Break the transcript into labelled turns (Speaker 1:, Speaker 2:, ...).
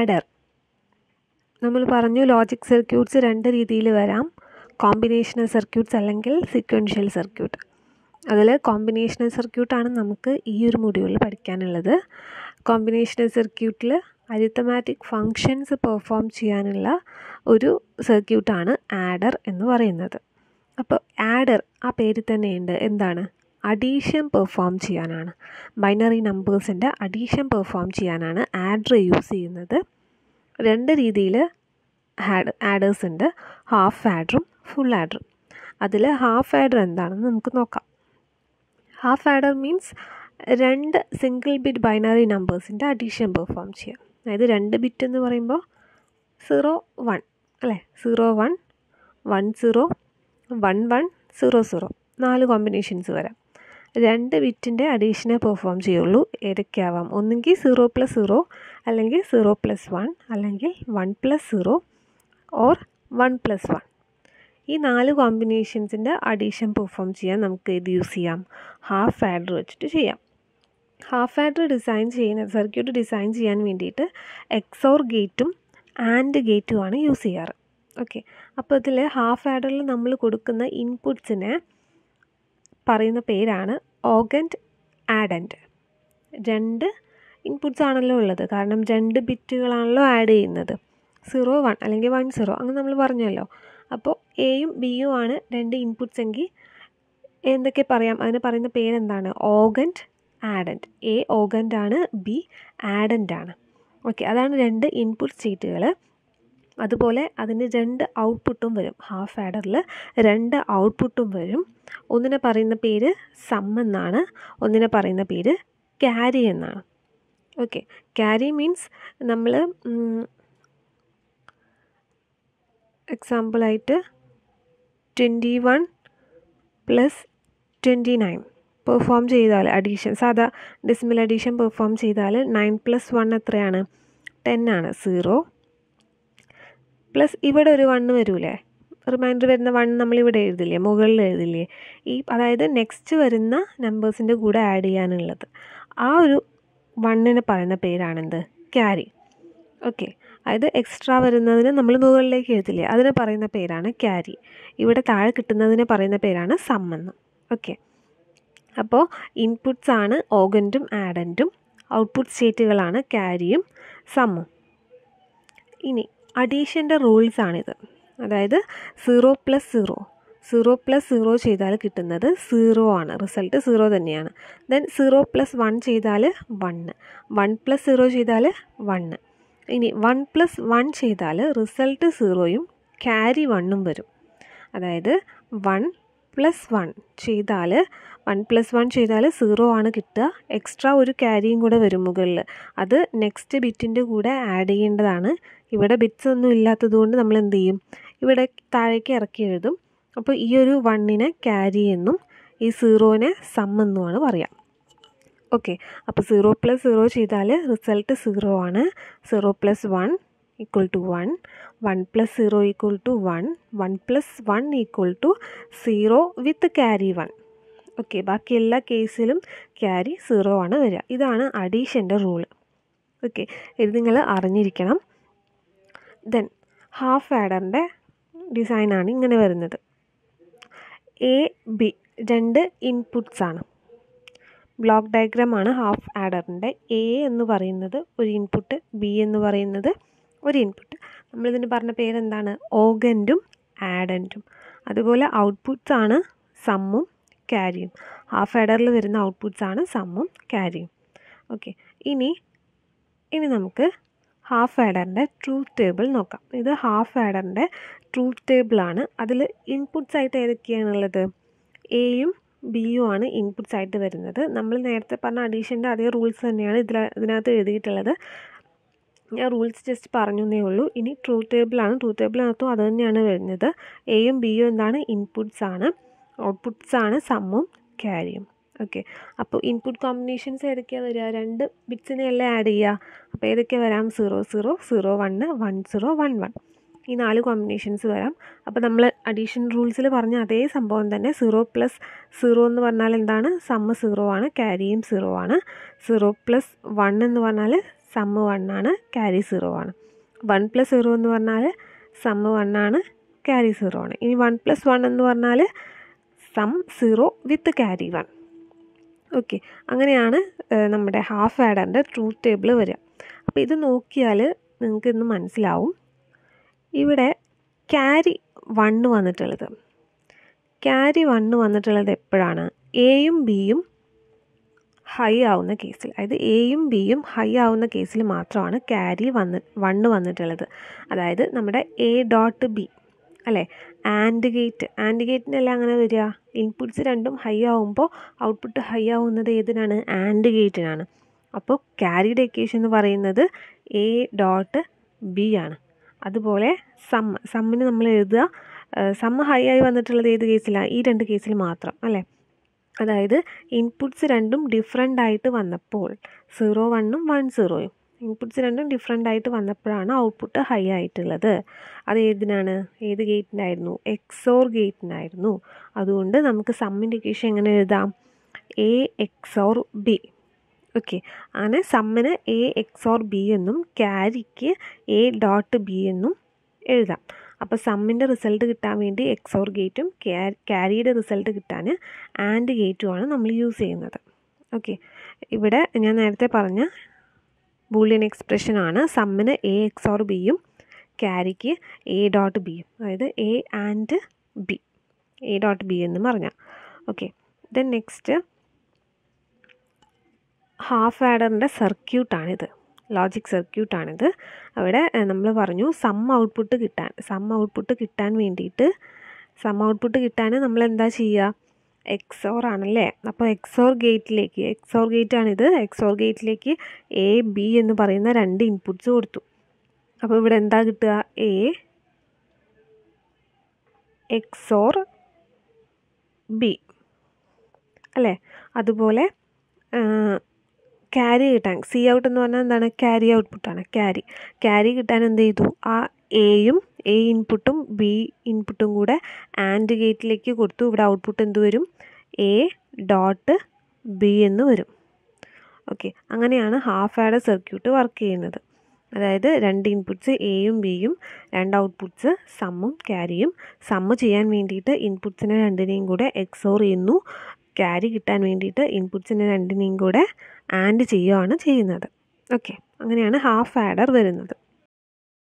Speaker 1: adder നമ്മൾ പറഞ്ഞു logic circuits രണ്ട് രീതിയിൽ വരാം കോമ്പിനേഷണൽ സർക്യൂട്ട്സ് അല്ലെങ്കിൽ സീക്വൻഷ്യൽ സർക്യൂട്ട് അതിൽ കോമ്പിനേഷണൽ സർക്യൂട്ടാണ് നമുക്ക് ഈ ഒരു മൊഡ്യൂളിൽ പഠിക്കാനുള്ളത് കോമ്പിനേഷണൽ സർക്യൂട്ടിൽ അരിത്തമാറ്റിക് ഫങ്ഷൻസ് പെർഫോം ചെയ്യാനുള്ള ഒരു സർക്യൂട്ടാണ് ആഡർ എന്ന് പറയുന്നത് അപ്പോൾ ആഡർ ആ പേര് തന്നെയുണ്ട് എന്താണ് അഡീഷൻ പെർഫോം ചെയ്യാനാണ് ബൈനറി നമ്പേഴ്സിൻ്റെ അഡീഷൻ പെർഫോം ചെയ്യാനാണ് ആഡർ യൂസ് ചെയ്യുന്നത് രണ്ട് രീതിയിൽ ആഡ് ആഡേഴ്സ് ഉണ്ട് ഹാഫ് ആഡറും ഫുൾ ആഡറും അതിൽ ഹാഫ് ആഡർ എന്താണെന്ന് നമുക്ക് നോക്കാം ഹാഫ് ആഡർ മീൻസ് രണ്ട് സിംഗിൾ ബിറ്റ് ബൈനറി നമ്പേഴ്സിൻ്റെ അഡീഷൻ പെർഫോം ചെയ്യാം അതായത് രണ്ട് ബിറ്റ് എന്ന് പറയുമ്പോൾ സീറോ വൺ അല്ലേ zero one one zero one one zero zero നാല് കോമ്പിനേഷൻസ് വരാം രണ്ട് ബിറ്റിൻ്റെ അഡീഷനെ പെർഫോം ചെയ്യുള്ളൂ ഏതൊക്കെയാവാം ഒന്നുകിൽ സീറോ പ്ലസ് സീറോ അല്ലെങ്കിൽ സീറോ പ്ലസ് വൺ അല്ലെങ്കിൽ one plus zero or one plus one ഈ നാല് കോമ്പിനേഷൻസിൻ്റെ അഡീഷൻ പെർഫോം ചെയ്യാൻ നമുക്ക് ഇത് യൂസ് ചെയ്യാം ഹാഫ് ആഡർ വെച്ചിട്ട് ചെയ്യാം ഹാഫ് ആഡർ ഡിസൈൻ ചെയ്യുന്ന സർക്യൂട്ട് ഡിസൈൻ ചെയ്യാൻ വേണ്ടിയിട്ട് എക്സോർ ഗേറ്റും ആൻഡ് ഗേറ്റുമാണ് യൂസ് ചെയ്യാറ് ഓക്കെ അപ്പോൾ ഇതിൽ ഹാഫ് ആഡറിൽ നമ്മൾ കൊടുക്കുന്ന ഇൻപുട്സിനെ പറയുന്ന പേരാണ് ഓഗൻറ്റ് ആഡൻറ്റ് രണ്ട് ഇൻപുട്സ് ആണല്ലോ ഉള്ളത് കാരണം രണ്ട് ബിറ്റുകളാണല്ലോ ആഡ് ചെയ്യുന്നത് സീറോ വൺ അല്ലെങ്കിൽ വൺ സീറോ അങ്ങനെ നമ്മൾ പറഞ്ഞല്ലോ അപ്പോൾ എയും ബിയും ആണ് രണ്ട് ഇൻപുട്സ് എങ്കിൽ എന്തൊക്കെ പറയാം അതിന് പറയുന്ന പേരെന്താണ് ഓഗൻറ്റ് ആഡൻറ്റ് എ ഓഗൻ്റ് ആണ് ബി ആഡൻ്റ് ആണ് ഓക്കെ അതാണ് രണ്ട് ഇൻപുട്ട് സ്റ്റേറ്റുകൾ അതുപോലെ അതിന് രണ്ട് ഔട്ട്പുട്ടും വരും ഹാഫ് ആഡറിൽ രണ്ട് ഔട്ട്പുട്ടും വരും ഒന്നിനെ പറയുന്ന പേര് സം എന്നാണ് ഒന്നിനെ പറയുന്ന പേര് ക്യാരി എന്നാണ് ഓക്കെ ക്യാരി മീൻസ് നമ്മൾ എക്സാമ്പിളായിട്ട് twenty one plus twenty nine perform ചെയ്താൽ അഡീഷൻ സാധാ ഡെസിമൽ അഡീഷൻ പെർഫോം ചെയ്താൽ നയൻ പ്ലസ് വൺ എത്രയാണ് ടെൻ ആണ് സീറോ പ്ലസ് ഇവിടെ ഒരു വണ്ണ് വരൂലേ റിമൈൻഡർ വരുന്ന വൺ നമ്മളിവിടെ എഴുതില്ലേ മുകളിൽ എഴുതില്ലേ ഈ അതായത് നെക്സ്റ്റ് വരുന്ന നമ്പേഴ്സിൻ്റെ കൂടെ ആഡ് ചെയ്യാനുള്ളത് ആ ഒരു വണ്ണിന് പറയുന്ന പേരാണെന്ത് ക്യാരി ഓക്കെ അതായത് എക്സ്ട്രാ വരുന്നതിന് നമ്മൾ മുകളിലേക്ക് എഴുതില്ലേ അതിന് പറയുന്ന പേരാണ് ക്യാരി ഇവിടെ താഴെ കിട്ടുന്നതിന് പറയുന്ന പേരാണ് സമ്മെന്ന് ഓക്കെ അപ്പോൾ ഇൻപുട്സ് ആണ് ഓഗൻറ്റും ആഡൻറ്റും ഔട്ട്പുട്ട് സ്റ്റേറ്റുകളാണ് ക്യാരിയും സമ്മും ഇനി അഡീഷൻ്റെ റൂൾസ് ആണിത് അതായത് zero plus zero zero plus zero ചെയ്താൽ കിട്ടുന്നത് സീറോ ആണ് റിസൾട്ട് സീറോ തന്നെയാണ് ദെൻ സീറോ പ്ലസ് വൺ ചെയ്താൽ വണ്ണ് വൺ പ്ലസ് സീറോ ചെയ്താൽ വണ്ണ് ഇനി വൺ പ്ലസ് വൺ ചെയ്താൽ റിസൾട്ട് സീറോയും ക്യാരി വണ്ണും വരും അതായത് വൺ പ്ലസ് വൺ ചെയ്താൽ വൺ പ്ലസ് വൺ ചെയ്താൽ സീറോ ആണ് കിട്ടുക എക്സ്ട്രാ ഒരു ക്യാരിയും കൂടെ വരും മുകളിൽ അത് നെക്സ്റ്റ് ബിറ്റിൻ്റെ കൂടെ ആഡ് ചെയ്യേണ്ടതാണ് ഇവിടെ ബിറ്റ്സ് ഒന്നും ഇല്ലാത്തത് കൊണ്ട് നമ്മൾ എന്ത് ചെയ്യും ഇവിടെ താഴേക്ക് ഇറക്കി എഴുതും അപ്പോൾ ഈ ഒരു വണ്ണിനെ ക്യാരി എന്നും ഈ സീറോനെ സം എന്നുമാണ് പറയാം ഓക്കെ അപ്പോൾ സീറോ പ്ലസ് സീറോ ചെയ്താൽ റിസൾട്ട് സീറോ ആണ് zero plus one equal to one one plus zero equal to one one plus one equal to zero with carry one okay ബാക്കി എല്ലാ കേസിലും ക്യാരി സീറോ ആണ് വരിക ഇതാണ് അഡീഷൻ്റെ റൂള് ഓക്കെ ഇത് നിങ്ങൾ അറിഞ്ഞിരിക്കണം ദെൻ ഹാഫ് ആഡറിൻ്റെ ഡിസൈനാണ് ഇങ്ങനെ വരുന്നത് എ ബി രണ്ട് ഇൻപുട്സ് ആണ് ബ്ലോക്ക് ഡയഗ്രാമാണ് ഹാഫ് ആഡറിൻ്റെ എ എന്ന് പറയുന്നത് ഒരു ഇൻപുട്ട് ബി എന്ന് പറയുന്നത് ഒരു ഇൻപുട്ട് നമ്മളിതിന് പറഞ്ഞ പേരെന്താണ് ഓഗൻറ്റും ആഡൻറ്റും അതുപോലെ ഔട്ട്പുട്ട്സ് ആണ് സമ്മും ക്യാരിയും ഹാഫ് ആഡറിൽ വരുന്ന ഔട്ട്പുട്ട്സ് ആണ് സമ്മും ക്യാരിയും ഓക്കെ ഇനി ഇനി നമുക്ക് ഹാഫ് ആഡറിൻ്റെ ട്രൂത്ത് ടേബിൾ നോക്കാം ഇത് ഹാഫ് ആഡറിൻ്റെ ട്രൂത്ത് ടേബിളാണ് അതിൽ ഇൻപുട്ട്സ് ആയിട്ട് ഏതൊക്കെയാണുള്ളത് എയും ബിയും ആണ് ഇൻപുട്ട്സ് ആയിട്ട് വരുന്നത് നമ്മൾ നേരത്തെ പറഞ്ഞ അഡീഷൻ്റെ അതേ റൂൾസ് തന്നെയാണ് ഇതിൽ ഇതിനകത്ത് എഴുതിയിട്ടുള്ളത് ഞാൻ റൂൾസ് ജസ്റ്റ് പറഞ്ഞു എന്നേ ഉള്ളൂ ഇനി ട്രൂത്ത് ടേബിളാണ് ട്രൂത്ത് ടേബിളിനകത്തും അത് തന്നെയാണ് വരുന്നത് എയും ബിയും എന്താണ് ഇൻപുട്ട്സ് ആണ് ഔട്ട്പുട്ട്സ് ആണ് സമ്മും ക്യാരിയും ഓക്കെ അപ്പോൾ ഇൻപുട്ട് കോമ്പിനേഷൻസ് ഏതൊക്കെയാണ് വരിക രണ്ട് ബിറ്റ്സിനെ അല്ലേ ആഡ് ചെയ്യുക അപ്പോൾ ഏതൊക്കെ വരാം zero zero zero one one zero one one ഈ നാല് കോമ്പിനേഷൻസ് വരാം അപ്പോൾ നമ്മൾ അഡീഷൻ റൂൾസിൽ പറഞ്ഞ അതേ സംഭവം തന്നെ സീറോ പ്ലസ് സീറോ എന്ന് പറഞ്ഞാൽ എന്താണ് സമ്മ് സീറോ ആണ് ക്യാരിയും സീറോ ആണ് സീറോ പ്ലസ് വൺ എന്ന് പറഞ്ഞാൽ സമ്മ് വൺ ആണ് ക്യാരി സീറോ ആണ് വൺ പ്ലസ് സീറോ എന്ന് പറഞ്ഞാൽ സമ്മ് വൺ ആണ് ക്യാരി സീറോ ആണ് ഇനി വൺ പ്ലസ് വൺ എന്ന് പറഞ്ഞാൽ sum zero with carry one okay അങ്ങനെയാണ് നമ്മുടെ ഹാഫ് ആഡറിൻ്റെ ട്രൂത്ത് ടേബിൾ വരിക അപ്പോൾ ഇത് നോക്കിയാൽ നിങ്ങൾക്ക് ഇന്ന് മനസ്സിലാവും ഇവിടെ ക്യാരി വണ്ണ് വന്നിട്ടുള്ളത് ക്യാരി വണ്ണ് വന്നിട്ടുള്ളത് എപ്പോഴാണ് എയും ബിയും ഹൈ ആവുന്ന കേസിൽ അതായത് എയും ബിയും ഹൈ ആവുന്ന കേസിൽ മാത്രമാണ് ക്യാരി വന്ന് വണ്ണ് വന്നിട്ടുള്ളത് അതായത് നമ്മുടെ എ ഡോട്ട് ബി അല്ലേ ആൻഡ് ഗേറ്റ് ആൻഡ് ഗേറ്റിനെല്ലാം അങ്ങനെ വരിക ഇൻപുട്സ് രണ്ടും ഹൈ ആവുമ്പോൾ ഔട്ട്പുട്ട് ഹൈ ആവുന്നത് ഏതിനാണ് ആൻഡ് ഗേറ്റിനാണ് അപ്പോൾ ക്യാരിയുടെ എക്വേഷൻ എന്ന് പറയുന്നത് എ ഡോട്ട് ബി ആണ് അതുപോലെ സം സമ്മിന് നമ്മൾ എഴുതുക സമ്മ് ഹൈ ആയി വന്നിട്ടുള്ളത് ഏത് കേസിലാണ് ഈ രണ്ട് കേസിൽ മാത്രം അല്ലേ അതായത് ഇൻപുട്സ് രണ്ടും ഡിഫറെൻ്റ് ആയിട്ട് വന്നപ്പോൾ സീറോ വണ്ണും വൺ സീറോയും ഇൻപുട്സ് രണ്ടും ഡിഫറെൻ്റ് ആയിട്ട് വന്നപ്പോഴാണ് ഔട്ട്പുട്ട് ഹൈ ആയിട്ടുള്ളത് അത് ഏതിനാണ് ഏത് ഗേറ്റിനായിരുന്നു എക്സോർ ഗേറ്റിനായിരുന്നു അതുകൊണ്ട് നമുക്ക് സമ്മിൻ്റെ ഇക്വേഷൻ എങ്ങനെ എഴുതാം എ എക്സോർ ബി ഓക്കെ അങ്ങനെ സമ്മിന് എ എക്സോർ ബി എന്നും ക്യാരിക്ക് എ ഡോട്ട് ബി എന്നും എഴുതാം അപ്പോൾ സമ്മിൻ്റെ റിസൾട്ട് കിട്ടാൻ വേണ്ടി എക്സോർ ഗേറ്റും ക്യാരിയുടെ റിസൾട്ട് കിട്ടാൻ ആൻഡ് ഗേറ്റുമാണ് നമ്മൾ യൂസ് ചെയ്യുന്നത് ഓക്കെ ഇവിടെ ഞാൻ നേരത്തെ പറഞ്ഞ ബൂളിയൻ എക്സ്പ്രഷൻ ആണ് സമ്മിന് എ എക്സോർ ബിയും ക്യാരിക്ക് എ ഡോട്ട് ബിയും അതായത് A and B A dot B എന്ന് പറഞ്ഞാൽ ഓക്കെ ദെൻ നെക്സ്റ്റ് ഹാഫ് ആഡറിൻ്റെ സർക്യൂട്ടാണിത് ലോജിക് സർക്യൂട്ടാണിത് അവിടെ നമ്മൾ പറഞ്ഞു സം ഔട്ട്പുട്ട് കിട്ടാൻ സം ഔട്ട്പുട്ട് കിട്ടാൻ വേണ്ടിയിട്ട് സം ഔട്ട്പുട്ട് കിട്ടാൻ നമ്മൾ എന്താ ചെയ്യുക എക്സോർ ആണല്ലേ അപ്പോൾ എക്സോർ ഗേറ്റിലേക്ക് എക്സോർ ഗേറ്റ് ആണിത് എക്സോർ ഗേറ്റിലേക്ക് എ ബി എന്ന് പറയുന്ന രണ്ട് ഇൻപുട്സ് കൊടുത്തു അപ്പോൾ ഇവിടെ എന്താ കിട്ടുക എ എക്സോർ ബി അല്ലേ അതുപോലെ ക്യാരി കിട്ടാൻ സി ഔട്ട് എന്ന് പറഞ്ഞാൽ എന്താണ് ക്യാരി ഔട്ട്പുട്ടാണ് ക്യാരി ക്യാരി കിട്ടാൻ എന്ത് ചെയ്തു ആ എയും എ ഇൻപുട്ടും ബി ഇൻപുട്ടും കൂടെ ആൻഡ് ഗേറ്റിലേക്ക് കൊടുത്തു ഇവിടെ ഔട്ട്പുട്ട് എന്ത് വരും എ ഡോട്ട് ബി എന്ന് വരും ഓക്കെ അങ്ങനെയാണ് ഹാഫ് ആഡ് സർക്യൂട്ട് വർക്ക് ചെയ്യുന്നത് അതായത് രണ്ട് ഇൻപുട്ട്സ് എയും ബിയും രണ്ട് ഔട്ട്പുട്ട്സ് സമ്മും ക്യാരിയും സമ്മ് ചെയ്യാൻ വേണ്ടിയിട്ട് ഇൻപുട്ട്സിനെ രണ്ടിനെയും കൂടെ എക്സോർ ചെയ്യുന്നു ക്യാരി കിട്ടാൻ വേണ്ടിയിട്ട് ഇൻപുട്ട്സിനെ രണ്ടിനെയും കൂടെ ആൻഡ് ചെയ്യുകയാണ് ചെയ്യുന്നത് ഓക്കെ അങ്ങനെയാണ് ഹാഫ് ആഡർ വരുന്നത്